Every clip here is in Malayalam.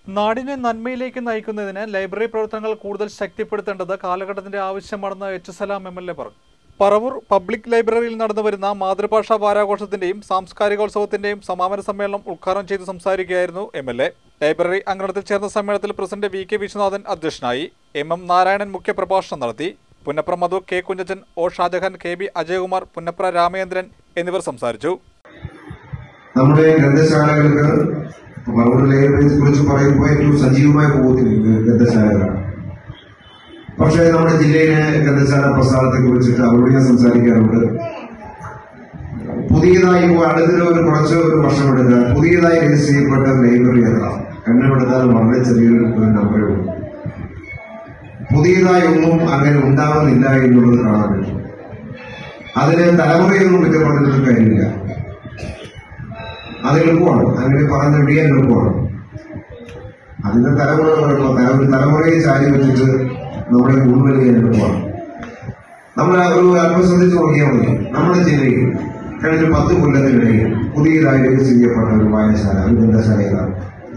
നാടിനെ നന്മയിലേക്ക് നയിക്കുന്നതിന് ലൈബ്രറി പ്രവർത്തനങ്ങൾ കൂടുതൽ ശക്തിപ്പെടുത്തേണ്ടത് കാലഘട്ടത്തിന്റെ ആവശ്യമാണെന്ന് H Salam M L A പറഞ്ഞു പറവൂർ പബ്ലിക് ലൈബ്രറിയിൽ നടന്നുവരുന്ന മാതൃഭാഷാ വാരാഘോഷത്തിന്റെയും സാംസ്കാരികോത്സവത്തിന്റെയും സമാപന സമ്മേളനം ഉദ്ഘാടനം ചെയ്ത് സംസാരിക്കുകയായിരുന്നു എം എൽ എ ലൈബ്രറി അങ്കണത്തിൽ ചേർന്ന സമ്മേളനത്തിൽ പ്രസിഡന്റ് വി കെ വിശ്വനാഥൻ അധ്യക്ഷനായി എം എം നാരായണൻ മുഖ്യപ്രഭാഷണം നടത്തി Punnapra Madhu K Kunjachan O Shahjahan K B Ajayakumar Punnapra Ramachandran എന്നിവർ സംസാരിച്ചു നമ്മുടെ ഗ്രന്ഥശാലകൾക്ക് മറുപടി ലൈബ്രറീസ് കുറിച്ച് പറയുമ്പോൾ ഏറ്റവും സജീവമായി പോകുന്ന ഗ്രന്ഥശാലകളാണ് പക്ഷേ നമ്മുടെ ജില്ലയിലെ ഗ്രന്ഥശാല പ്രസ്ഥാനത്തെ കുറിച്ചിട്ട് അവരോട് ഞാൻ സംസാരിക്കാറുണ്ട് പുതിയതായി ഇപ്പോൾ അടുത്തൊരു ഒരു കുറച്ച് ഒരു വർഷം എടുത്താൽ പുതിയതായി രജിസ്റ്റർ ചെയ്യപ്പെട്ട ലൈബ്രറി എത്ര എണ്ണമെടുത്താൽ വളരെ ചെറിയൊരു ഒരു നമ്പറേ ഉള്ളൂ പുതിയതായി ഒന്നും അങ്ങനെ ഉണ്ടാവുന്നില്ല എന്നുള്ളത് കാണാൻ പറ്റും അതിന് തലമുറയൊന്നും കുറ്റപ്പെടുത്തിട്ട് കാര്യമില്ല അത് എളുപ്പമാണ് അങ്ങനെ പറഞ്ഞ വിടിയാൻ എളുപ്പമാണ് അതിന്റെ തലമുറ ഒരു തലമുറയെ ചാരി വെച്ചിട്ട് നമ്മളെ കൂടുതൽ ചെയ്യാൻ എളുപ്പമാണ് നമ്മൾ ഒരു അല്പം ശ്രദ്ധിച്ച് നോക്കിയാൽ മതി നമ്മുടെ ജില്ലയിൽ കഴിഞ്ഞ പത്ത് കൊല്ലത്തിനിടയിൽ പുതിയതായി രജിസ്റ്റർ ചെയ്യപ്പെട്ട ഒരു വായനശാല ഒരു ഗ്രന്ഥശാല ഏതാണ്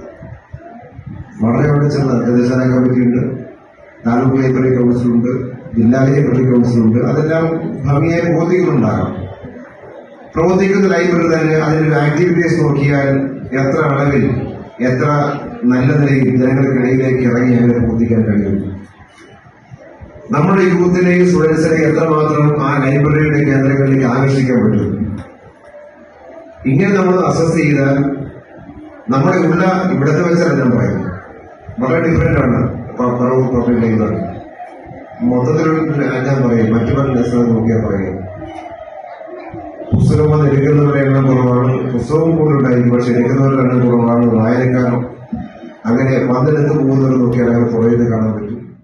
വളരെ അവിടെ ചെന്ന ഗ്രന്ഥശാല കമ്മിറ്റി ഉണ്ട് താലൂക്ക് ലൈബ്രറി കൗൺസിലുണ്ട് ജില്ലാ ലൈബ്രറി കൗൺസിലുണ്ട് അതെല്ലാം ഭംഗിയായി പ്രവർത്തിക്കുന്നുണ്ടാകാം പ്രവർത്തിക്കുന്ന ലൈബ്രറി തന്നെ അതിന്റെ ആക്ടിവിറ്റീസ് നോക്കിയാൽ എത്ര അളവിൽ എത്ര നല്ല നിലയിൽ ജനങ്ങൾക്കിടയിലേക്ക് ഇറങ്ങി അങ്ങനെ പ്രവർത്തിക്കാൻ കഴിയും നമ്മുടെ യൂത്തിനെയും സ്റ്റുഡൻസിനെ എത്രമാത്രം ആ ലൈബ്രറിയുടെ കേന്ദ്രങ്ങളിലേക്ക് ആകർഷിക്കാൻ പറ്റും ഇങ്ങനെ നമ്മൾ അസസ് ചെയ്താൽ നമ്മുടെ ഉള്ള ഇവിടത്തെ വെച്ചല്ല ഞാൻ പറയും വളരെ ഡിഫറെന്റ് ആണ് പറവൂർ പബ്ലിക് ലൈബ്രറി മൊത്തത്തിൽ ഞാൻ പറയും മറ്റു പല ലെസൺ നോക്കിയാൽ പറയും പുസ്തകം വന്ന് എടുക്കുന്നവരുടെ എണ്ണം കുറവാണ് പുസ്തകം കൂടുതലുണ്ടായിരിക്കും പക്ഷെ എടുക്കുന്നവരുടെ എണ്ണം കുറവാണ് വായനക്കാർ അങ്ങനെ വന്നെടുത്ത് പോകുന്നവർ നോക്കിയാൽ അങ്ങനെ കുറയുന്നത് കാണാൻ പറ്റും